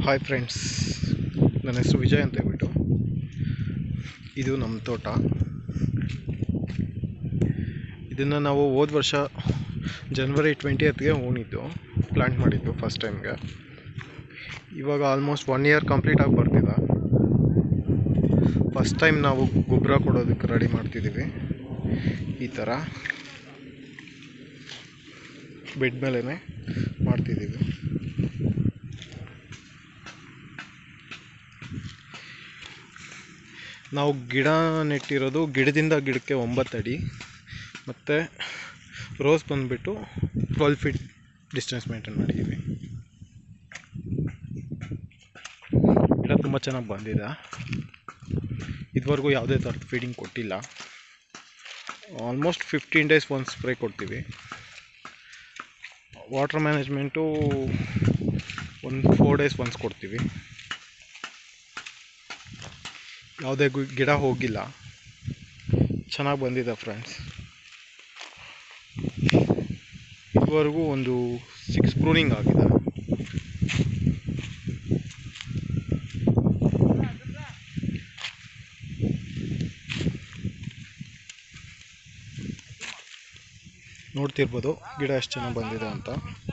hi friends ನನ್ನ ಹೆಸರು ವಿಜಯ್ ಅಂತ ಹೇಳ್ಬಿಟ್ಟು ಇದು ನಮ್ಮ ತೋಟ ಇದನ್ನು ನಾವು ಹೋದ ವರ್ಷ ಜನ್ವರಿ ಟ್ವೆಂಟಿ ಎತ್ಗೆ ಹೂಣಿದ್ದು ಪ್ಲ್ಯಾಂಟ್ ಮಾಡಿದ್ದು ಫಸ್ಟ್ ಟೈಮ್ಗೆ ಇವಾಗ ಆಲ್ಮೋಸ್ಟ್ ಒನ್ ಇಯರ್ ಕಂಪ್ಲೀಟ್ ಆಗಿ ಬರ್ತಿದೆ ಫಸ್ಟ್ ಟೈಮ್ ನಾವು ಗೊಬ್ಬರ ಕೊಡೋದಕ್ಕೆ ರೆಡಿ ಮಾಡ್ತಿದ್ದೀವಿ ಈ ಥರ ಬೆಡ್ ಮೇಲೇ ಮಾಡ್ತಿದ್ದೀವಿ ನಾವು ಗಿಡ ನೆಟ್ಟಿರೋದು ಗಿಡದಿಂದ ಗಿಡಕ್ಕೆ ಒಂಬತ್ತು ಅಡಿ ಮತ್ತು ರೋಸ್ ಬಂದುಬಿಟ್ಟು ಟ್ವೆಲ್ ಫೀಟ್ ಡಿಸ್ಟೆನ್ಸ್ ಮೇಂಟೈನ್ ಮಾಡಿದ್ದೀವಿ ಗಿಡ ತುಂಬ ಚೆನ್ನಾಗಿ ಬಂದಿದೆ ಇದುವರೆಗೂ ಯಾವುದೇ ಥರದ ಫೀಡಿಂಗ್ ಕೊಟ್ಟಿಲ್ಲ ಆಲ್ಮೋಸ್ಟ್ ಫಿಫ್ಟೀನ್ ಡೇಸ್ ಒಂದು ಸ್ಪ್ರೇ ಕೊಡ್ತೀವಿ ವಾಟರ್ ಮ್ಯಾನೇಜ್ಮೆಂಟು ಒಂದು ಫೋರ್ ಡೇಸ್ ಒನ್ಸ್ ಕೊಡ್ತೀವಿ ಯಾವುದೇ ಗು- ಗಿಡ ಹೋಗಿಲ್ಲ ಚೆನ್ನಾಗಿ ಬಂದಿದೆ ಫ್ರೆಂಡ್ಸ್ ಇದುವರೆಗೂ ಒಂದು ಸಿಕ್ಸ್ ಪ್ರೂನಿಂಗ್ ಆಗಿದೆ ನೋಡ್ತಿರ್ಬೋದು ಗಿಡ ಎಷ್ಟು ಚೆನ್ನಾಗಿ ಬಂದಿದೆ ಅಂತ